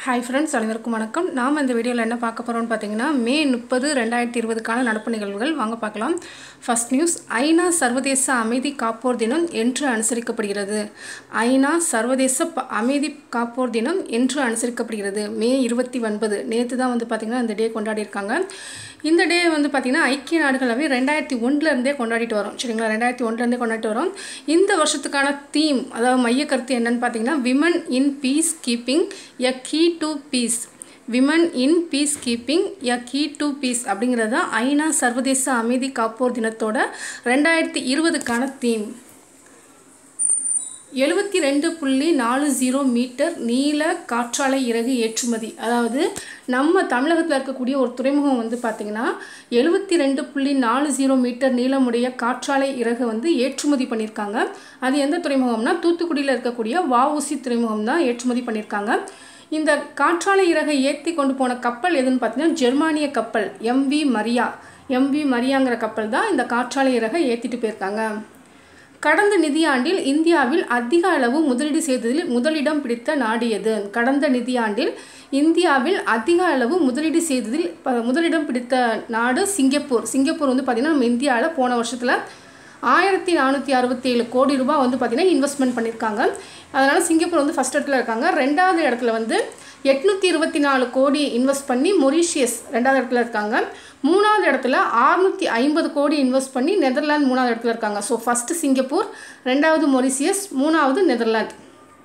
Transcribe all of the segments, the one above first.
hi friends அனைவருக்கும் வணக்கம் நாம் இந்த வீடியோவில் என்ன பார்க்க போகிறோம்னு பார்த்தீங்கன்னா மே முப்பது ரெண்டாயிரத்தி இருபதுக்கான நடப்பு நிகழ்வுகள் வாங்க பார்க்கலாம் ஃபர்ஸ்ட் நியூஸ் ஐநா சர்வதேச அமைதி காப்போர் தினம் என்று அனுசரிக்கப்படுகிறது ஐநா சர்வதேச ப- அமைதி காப்போர் தினம் என்று அனுசரிக்கப்படுகிறது மே இருபத்தி ஒன்பது நேற்று தான் வந்து பார்த்திங்கன்னா இந்த டே கொண்டாடியிருக்காங்க இந்த டே வந்து பார்த்திங்கன்னா ஐக்கிய நாடுகளவை ரெண்டாயிரத்தி ஒன்றுலேருந்தே கொண்டாடிட்டு வரோம் சரிங்களா ரெண்டாயிரத்தி ஒன்றுலேருந்தே கொண்டாடிட்டு வரோம் இந்த வருஷத்துக்கான தீம் அதாவது மைய கருத்து என்னன்னு பார்த்தீங்கன்னா women in peace keeping a key to peace women in peace keeping a key to peace அப்படிங்கிறது தான் ஐநா சர்வதேச அமைதி காப்போர் தினத்தோட ரெண்டாயிரத்தி இருபதுக்கான தீம் எழுபத்தி ரெண்டு புள்ளி நாலு ஜீரோ மீட்டர் நீள காற்றாலை இறகு ஏற்றுமதி அதாவது நம்ம தமிழகத்தில் இருக்கக்கூடிய ஒரு துறைமுகம் வந்து பார்த்திங்கன்னா எழுபத்தி ரெண்டு புள்ளி நாலு ஜீரோ மீட்டர் நீளமுடைய காற்றாலை இறகு வந்து ஏற்றுமதி பண்ணியிருக்காங்க அது எந்த துறைமுகம்னா தூத்துக்குடியில் இருக்கக்கூடிய வஉசி துறைமுகம் தான் ஏற்றுமதி பண்ணியிருக்காங்க இந்த காற்றாலை இறகை ஏற்றி கொண்டு போன கப்பல் எதுன்னு பார்த்தீங்கன்னா ஜெர்மானிய கப்பல் எம்வி மரியா எம்வி மரியாங்கிற கப்பல் தான் இந்த காற்றாலை இறகை ஏற்றிட்டு போயிருக்காங்க கடந்த நிதியாண்டில் இந்தியாவில் அதிக அளவு முதலீடு செய்ததில் முதலிடம் பிடித்த நாடு எது கடந்த நிதியாண்டில் இந்தியாவில் அதிக அளவு முதலீடு செய்ததில் ப- முதலிடம் பிடித்த நாடு சிங்கப்பூர் சிங்கப்பூர் வந்து பார்த்திங்கன்னா நம்ம இந்தியாவில் போன வருஷத்தில் ஆயிரத்தி நானூற்றி அறுபத்தி ஏழு கோடி ரூபாய் வந்து பார்த்திங்கன்னா இன்வெஸ்ட்மெண்ட் பண்ணியிருக்காங்க அதனால் சிங்கப்பூர் வந்து ஃபஸ்ட் இடத்துல இருக்காங்க ரெண்டாவது இடத்துல வந்து எட்நூற்றி இருபத்தி நாலு கோடி இன்வெஸ்ட் பண்ணி மொரீஷியஸ் ரெண்டாவது இடத்துல இருக்காங்க மூணாவது இடத்துல ஆறுநூற்றி ஐம்பது கோடி இன்வெஸ்ட் பண்ணி நெதர்லாந்து மூணாவது இடத்துல இருக்காங்க ஸோ ஃபஸ்ட்டு சிங்கப்பூர் ரெண்டாவது மொரிஷியஸ் மூணாவது நெதர்லாந்து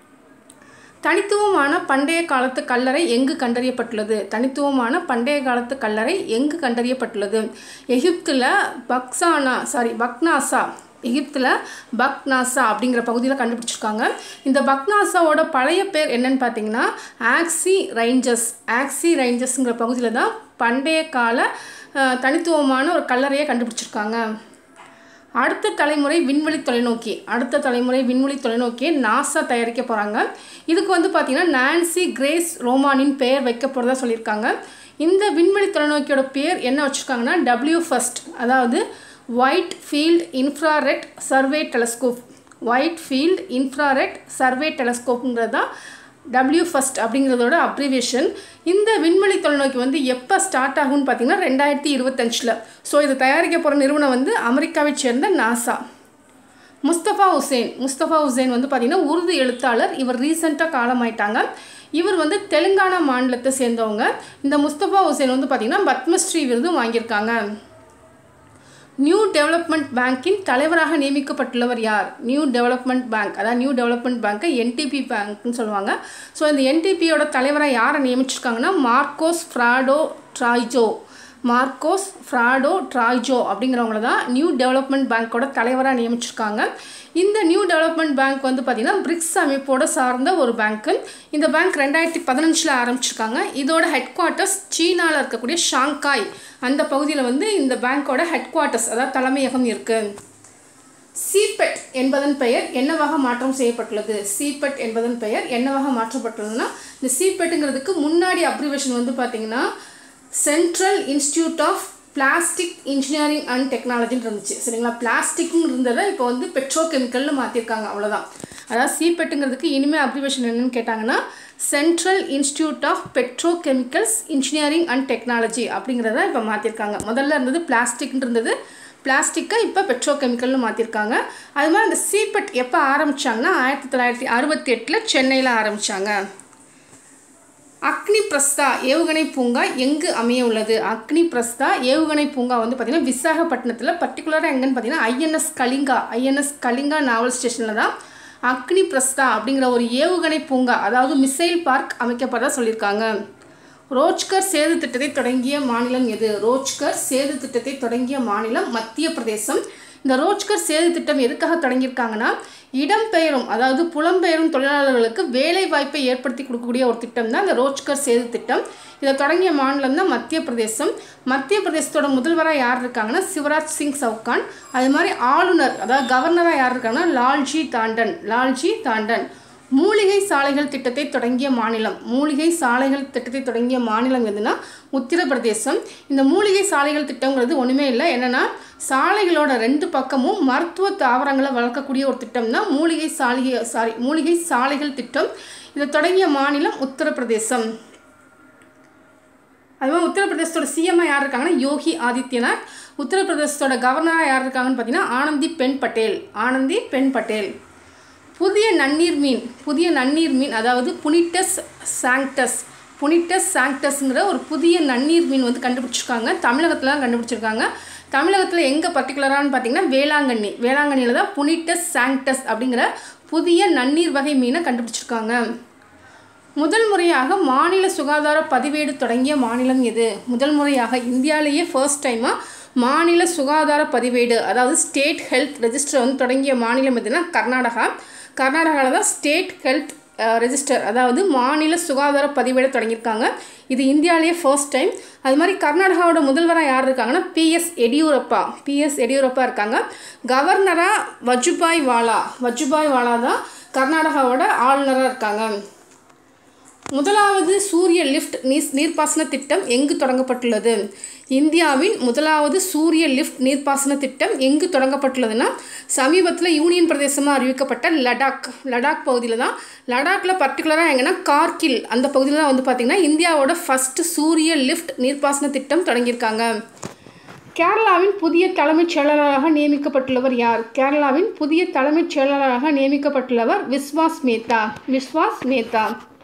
தனித்துவமான பண்டைய காலத்து கல்லறை எங்கு கண்டறியப்பட்டுள்ளது தனித்துவமான பண்டைய காலத்து கல்லறை எங்கு கண்டறியப்பட்டுள்ளது எகிப்தில் பக்சானா சாரி பக்னாசா எகிப்தில் பக்னாசா அப்படிங்கிற பகுதியில் கண்டுபிடிச்சிருக்காங்க இந்த பக்னாசாவோட பழைய பேர் என்னன்னு பார்த்தீங்கன்னா ஆக்சி ரேஞ்சஸ் ஆக்சி ரேஞ்சஸ்ங்கிற பகுதியில் தான் பண்டைய கால அஹ், தனித்துவமான ஒரு கல்லறையை கண்டுபிடிச்சிருக்காங்க அடுத்த தலைமுறை விண்வெளி தொலைநோக்கி அடுத்த தலைமுறை விண்வெளி தொலைநோக்கியை நாசா தயாரிக்க போகிறாங்க இதுக்கு வந்து பார்த்திங்கன்னா நான்சி கிரேஸ் ரோமானின் பெயர் வைக்க போகிறதா சொல்லியிருக்காங்க இந்த விண்வெளி தொலைநோக்கியோட பேர் என்ன வச்சுருக்காங்கன்னா டபிள்யூ ஃபர்ஸ்ட் அதாவது white field infrared survey telescope white field infrared survey டெலஸ்கோப்புங்கிறது தான் டபிள்யூ ஃபர்ஸ்ட் அப்படிங்கிறதோட அப்ரிவேஷன் இந்த விண்வெளி தொலைநோக்கி வந்து எப்போ ஸ்டார்ட் ஆகும்னு பார்த்தீங்கன்னா ரெண்டாயிரத்தி இருபத்தஞ்சில் ஸோ இது தயாரிக்க போகிற நிறுவனம் வந்து அமெரிக்காவைச் சேர்ந்த நாசா முஸ்தபா ஹுசேன் முஸ்தபா ஹுசேன் வந்து பார்த்திங்கன்னா உருது எழுத்தாளர் இவர் ரீசெண்டாக காலமாயிட்டாங்க இவர் வந்து தெலுங்கானா மாநிலத்தை சேர்ந்தவங்க இந்த முஸ்தபா ஹுசேன் வந்து பார்த்திங்கன்னா பத்மஸ்ரீ விருதும் வாங்கியிருக்காங்க நியூ டெவலப்மெண்ட் பேங்க்கின் தலைவராக நியமிக்கப்பட்டுள்ளவர் யார் நியூ டெவலப்மெண்ட் பேங்க் அதாவது நியூ டெவலப்மெண்ட் பேங்க்கை என்டிபி பேங்க்னு சொல்லுவாங்க ஸோ இந்த என்டிபியோட தலைவராக யாரை நியமிச்சிருக்காங்கன்னா Marcos Prado Troyjo Marcos Prado Troyjo அப்படிங்கிறவங்கள தான் நியூ டெவலப்மெண்ட் பேங்க்கோட தலைவராக நியமிச்சிருக்காங்க இந்த நியூ டெவலப்மெண்ட் பேங்க் வந்து பார்த்திங்கன்னா பிரிக்ஸ் அமைப்போட சார்ந்த ஒரு பேங்க்கு இந்த பேங்க் ரெண்டாயிரத்தி பதினஞ்சில் ஆரம்பிச்சிருக்காங்க இதோட ஹெட் குவார்ட்டர்ஸ் சீனாவில் இருக்கக்கூடிய ஷாங்காய் அந்த பகுதியில் வந்து இந்த பேங்க்கோட ஹெட் குவார்ட்டர்ஸ் அதாவது தலைமையகம் இருக்குது சிபெட் என்பதன் பெயர் என்னவாக மாற்றம் செய்யப்பட்டுள்ளது சிபெட் என்பதன் பெயர் என்னவாக மாற்றப்பட்டுள்ளதுன்னா இந்த சிபெட்டுங்கிறதுக்கு முன்னாடி அப்ரிவேஷன் வந்து பார்த்தீங்கன்னா central institute of plastic engineering and டெக்னாலஜின்னு இருந்துச்சு சரிங்களா பிளாஸ்டிக்னு இருந்ததை இப்போ வந்து பெட்ரோகெமிக்கல்னு மாற்றிருக்காங்க அவ்வளோதான் அதாவது சிபெட்டுங்கிறதுக்கு இனிமேல் அப்ரிவேஷன் என்னன்னு கேட்டாங்கன்னா central institute of petrochemicals engineering and technology அப்படிங்கிறத இப்போ மாற்றிருக்காங்க முதல்ல இருந்தது பிளாஸ்டிக்னு இருந்தது பிளாஸ்டிக்கை இப்போ பெட்ரோகெமிக்கல்னு மாற்றிருக்காங்க அது மாதிரி அந்த சீபெட் எப்போ ஆரம்பித்தாங்கன்னா ஆயிரத்தி தொள்ளாயிரத்தி அறுபத்தி எட்டில் சென்னையில் ஆரம்பித்தாங்க அக்னி பிரஸ்தா ஏவுகணை பூங்கா எங்கு அமைய உள்ளது அக்னி பிரஸ்தா ஏவுகணை பூங்கா வந்து பார்த்திங்கன்னா விசாகப்பட்டினத்தில் பர்டிகுலராக எங்கன்னு பார்த்தீங்கன்னா INS Kalinga INS Kalinga naval ஸ்டேஷனில் தான் அக்னி பிரஸ்தா அப்படிங்கிற ஒரு ஏவுகணை பூங்கா அதாவது மிசைல் பார்க் அமைக்கப்பட்டதா சொல்லியிருக்காங்க ரோஜ்கர் சேது திட்டத்தை தொடங்கிய மாநிலம் எது ரோஜ்கர் சேது திட்டத்தை தொடங்கிய மாநிலம் மத்திய பிரதேசம் இந்த ரோஜ்கர் சேது திட்டம் எதுக்காக தொடங்கியிருக்காங்கன்னா இடம்பெயரும் அதாவது புலம்பெயரும் தொழிலாளர்களுக்கு வேலை வாய்ப்பை ஏற்படுத்தி கொடுக்கக்கூடிய ஒரு திட்டம் தான் இந்த ரோஜ்கர் சேது திட்டம் இதை தொடங்கிய மாநிலம் தான் மத்திய பிரதேசம் மத்திய பிரதேசத்தோட முதல்வராக யார் இருக்காங்கன்னா சிவராஜ் சிங் சவுகான் அது மாதிரி ஆளுநர் அதாவது கவர்னராக யார் இருக்காங்கன்னா லால்ஜி தாண்டன் லால்ஜி தாண்டன் மூலிகை சாலைகள் திட்டத்தை தொடங்கிய மாநிலம் மூலிகை சாலைகள் திட்டத்தை தொடங்கிய மாநிலம் எதுனா உத்தரப்பிரதேசம் இந்த மூலிகை சாலைகள் திட்டங்கிறது ஒன்றுமே இல்லை என்னென்னா சாலைகளோட ரெண்டு பக்கமும் மருத்துவ தாவரங்களை வளர்க்கக்கூடிய ஒரு திட்டம் தான் மூலிகை சாலிகை சாரி மூலிகை சாலைகள் திட்டம் இதை தொடங்கிய மாநிலம் உத்தரப்பிரதேசம் அது மாதிரி உத்தரப்பிரதேசத்தோட சிஎம்ஐ யார் இருக்காங்கன்னா யோகி ஆதித்யநாத் உத்தரப்பிரதேசத்தோட கவர்னராக யார் இருக்காங்கன்னு பார்த்தீங்கன்னா ஆனந்தி பென் பட்டேல் ஆனந்தி பென் பட்டேல் புதிய நன்னீர் மீன் புதிய நன்னீர் மீன் அதாவது புனிட்டஸ் சாங்டஸ் புனிட்டஸ் சாங்டஸ்ங்கிற ஒரு புதிய நன்னீர் மீன் வந்து கண்டுபிடிச்சிருக்காங்க தமிழகத்தில் தான் கண்டுபிடிச்சிருக்காங்க தமிழகத்தில் எங்கே பர்டிகுலரானு பார்த்தீங்கன்னா வேளாங்கண்ணி வேளாங்கண்ணியில் தான் புனிட்டஸ் சாங்டஸ் அப்படிங்கிற புதிய நன்னீர் வகை மீனை கண்டுபிடிச்சிருக்காங்க முதல் முறையாக மாநில சுகாதார பதிவேடு தொடங்கிய மாநிலம் எது முதல் முறையாக இந்தியாவிலேயே ஃபர்ஸ்ட் டைமாக மாநில சுகாதார பதிவேடு அதாவது ஸ்டேட் ஹெல்த் ரெஜிஸ்டர் வந்து தொடங்கிய மாநிலம் எதுனா கர்நாடகா கர்நாடகாவில் தான் ஸ்டேட் ஹெல்த் ரெஜிஸ்டர் அதாவது மாநில சுகாதார பதிவேடு தொடங்கியிருக்காங்க இது இந்தியாவிலேயே ஃபர்ஸ்ட் டைம் அது மாதிரி கர்நாடகாவோட முதல்வராக யார் இருக்காங்கன்னா பிஎஸ் எடியூரப்பா பிஎஸ் எடியூரப்பா இருக்காங்க கவர்னராக வஜுபாய் வாலா வஜுபாய் வாலா தான் கர்நாடகாவோட ஆளுநராக இருக்காங்க முதலாவது சூரிய லிஃப்ட் நீர் நீர்ப்பாசன திட்டம் எங்கு தொடங்கப்பட்டுள்ளது இந்தியாவின் முதலாவது சூரிய லிஃப்ட் நீர்ப்பாசன திட்டம் எங்கு தொடங்கப்பட்டுள்ளதுன்னா சமீபத்தில் யூனியன் பிரதேசமாக அறிவிக்கப்பட்ட லடாக் லடாக் பகுதியில் தான் லடாக்கில் பர்டிகுலராக எங்கன்னா கார்கில் அந்த பகுதியில் தான் வந்து பார்த்திங்கன்னா இந்தியாவோட ஃபஸ்ட்டு சூரிய லிஃப்ட் நீர்ப்பாசன திட்டம் தொடங்கியிருக்காங்க கேரளாவின் புதிய தலைமைச் செயலாளராக நியமிக்கப்பட்டுள்ளவர் யார் கேரளாவின் புதிய தலைமைச் செயலாளராக நியமிக்கப்பட்டுள்ளவர் விஸ்வாஸ் மேத்தா விஸ்வாஸ் மேத்தா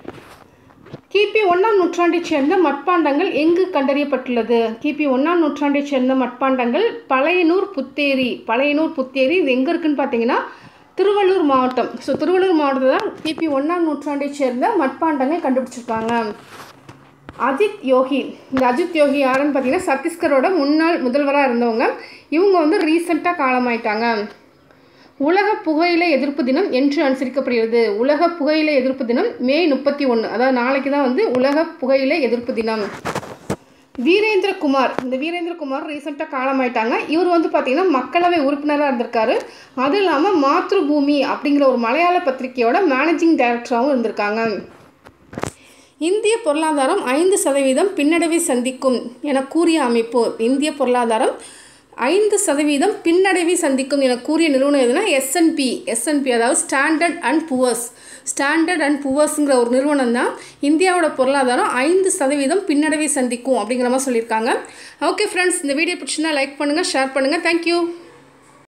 கிபி ஒன்றாம் நூற்றாண்டைச் சேர்ந்த மட்பாண்டங்கள் எங்கு கண்டறியப்பட்டுள்ளது கிபி ஒன்றாம் நூற்றாண்டைச் சேர்ந்த மட்பாண்டங்கள் பழையனூர் புத்தேரி பழையனூர் புத்தேரி இது எங்கே இருக்குன்னு பார்த்தீங்கன்னா திருவள்ளூர் மாவட்டம் ஸோ திருவள்ளூர் மாவட்டத்தில் தான் கிபி ஒன்றாம் நூற்றாண்டைச் சேர்ந்த மட்பாண்டங்கள் கண்டுபிடிச்சிருக்காங்க அஜித் யோகி இந்த அஜித் யோகி யாருன்னு பார்த்தீங்கன்னா சத்தீஸ்கரோட முன்னாள் முதல்வராக இருந்தவங்க இவங்க வந்து ரீசெண்டாக காலமாயிட்டாங்க உலக புகையிலை எதிர்ப்பு தினம் என்று அனுசரிக்கப்படுகிறது உலக புகையிலை எதிர்ப்பு தினம் மே முப்பத்தி ஒன்று அதாவது நாளைக்கு தான் வந்து உலக புகையிலை எதிர்ப்பு தினம் வீரேந்திரகுமார் இந்த வீரேந்திரகுமார் ரீசெண்டாக காலமாயிட்டாங்க இவர் வந்து பார்த்திங்கன்னா மக்களவை உறுப்பினராக இருந்திருக்காரு அதுவும் இல்லாமல் மாத்ருபூமி அப்படிங்கிற ஒரு மலையாள பத்திரிகையோட மேனேஜிங் டைரக்டராகவும் இருந்திருக்காங்க இந்திய பொருளாதாரம் ஐந்து சதவீதம் பின்னடைவை சந்திக்கும் என கூறிய அமைப்பு இந்திய பொருளாதாரம் ஐந்து சதவீதம் பின்னடைவை சந்திக்கும் என கூறிய நிறுவனம் எதுனா எஸ்என்பி எஸ்என்பி அதாவது Standard and Poor's Standard and புவர்ஸுங்கிற ஒரு நிறுவனம் தான் இந்தியாவோட பொருளாதாரம் ஐந்து சதவீதம் பின்னடைவை சந்திக்கும் அப்படிங்கிற மாதிரி சொல்லியிருக்காங்க ஓகே ஃப்ரெண்ட்ஸ் இந்த வீடியோ பிடிச்சினா லைக் பண்ணுங்கள் ஷேர் பண்ணுங்கள் தேங்க்யூ